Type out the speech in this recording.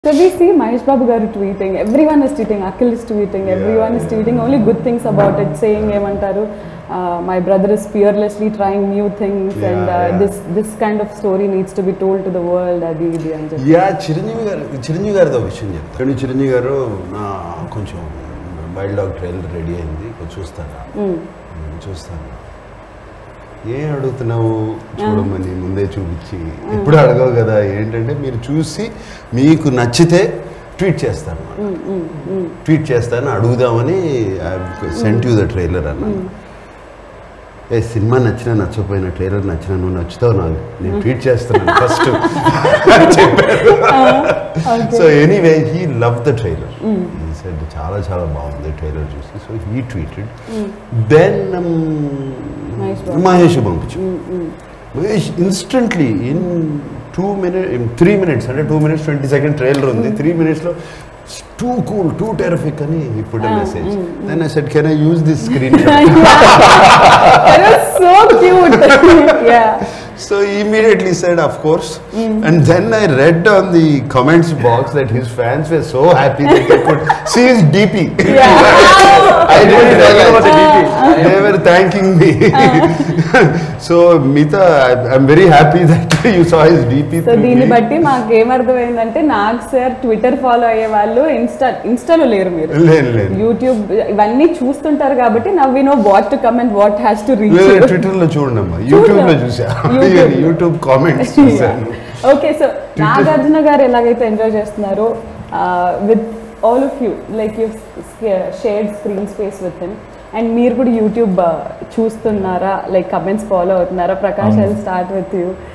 So we see Mahesh Babu garu tweeting, everyone is tweeting, Akhil is tweeting, everyone is tweeting only good things about it, saying ఏమంటారు uh, my brother is fearlessly trying new things and uh, Yeah, yeah. this this kind of story needs to be told to the world అది ఇది అని చెప్పి yeah Chiranjeevi గారు చిరంజీవి గారితో ఒక విషయం చెప్తాను కానీ చిరంజీవి గారు నా కొంచెం వైల్డ్ డాగ్ ట్రైలర్ రెడీ అయింది కొంచెం చూస్తారా Mm. "ఉమ్, చూస్తాను ఏం అడుగుతున్నావు చూడమని ముందే చూపించి ఎప్పుడు అడగవు కదా ఏంటంటే మీరు చూసి మీకు నచ్చితే ట్వీట్ చేస్తాను Mm, mm, mm. ట్వీట్ చేస్తాను అడుగుదామని సెంట్ యూ ద ట్రైలర్ అన్నాను ఏ సినిమా నచ్చినా నచ్చకపోయినా ట్రైలర్ నచ్చినా నువ్వు నచ్చుతావు నాకు నేను ట్వీట్ చేస్తున్నాను ఫస్ట్ చెప్పారు Okay. So anyway he love the trailer he said చాలా చాలా బాగుంది ట్రైలర్ చూసి so he tweeted then Mahesh Babu. Mahesh పంపించు Mm, mm. Mahesh instantly in two minute three minutes అంటే two minutes twenty second trailer ఉంది త్రీ మినిట్స్లో టూ కూల్ టూ టెరఫిక్ అని ఇప్పుడు Ah, message mm, then I said can I use this screen That was so cute. yeah. So he immediately said, of course. And then I read on the comments box that his fans were so happy that they could see his DP. Yeah. I didn't realize Uh, they were thanking me. so Mita, I- I'm very happy that you saw his DP. So through దీన్ని me. బట్టి మాకు ఏమర్థమైందంటే Nag sir Twitter follow అయ్యే వాళ్ళు Insta ఇన్స్టాలో లేరు మీరు లేదు లేదు యూట్యూబ్ ఇవన్నీ చూస్తుంటారు కాబట్టి now we know what to come and what has to reach లేదు ట్విట్టర్ లో చూడమ్మా యూట్యూబ్ లో చూసా YouTube. యూట్యూబ్ కామెంట్స్ చూసాను ఓకే సో నాగార్జున గారు ఎలాగైతే ఎంజాయ్ చేస్తున్నారో with all of you like you shared screen space with him and మీరు కూడా యూట్యూబ్ చూస్తున్నారా లైక్ కమెంట్స్ ఫాలో అవుతున్నారా Prakash I start with you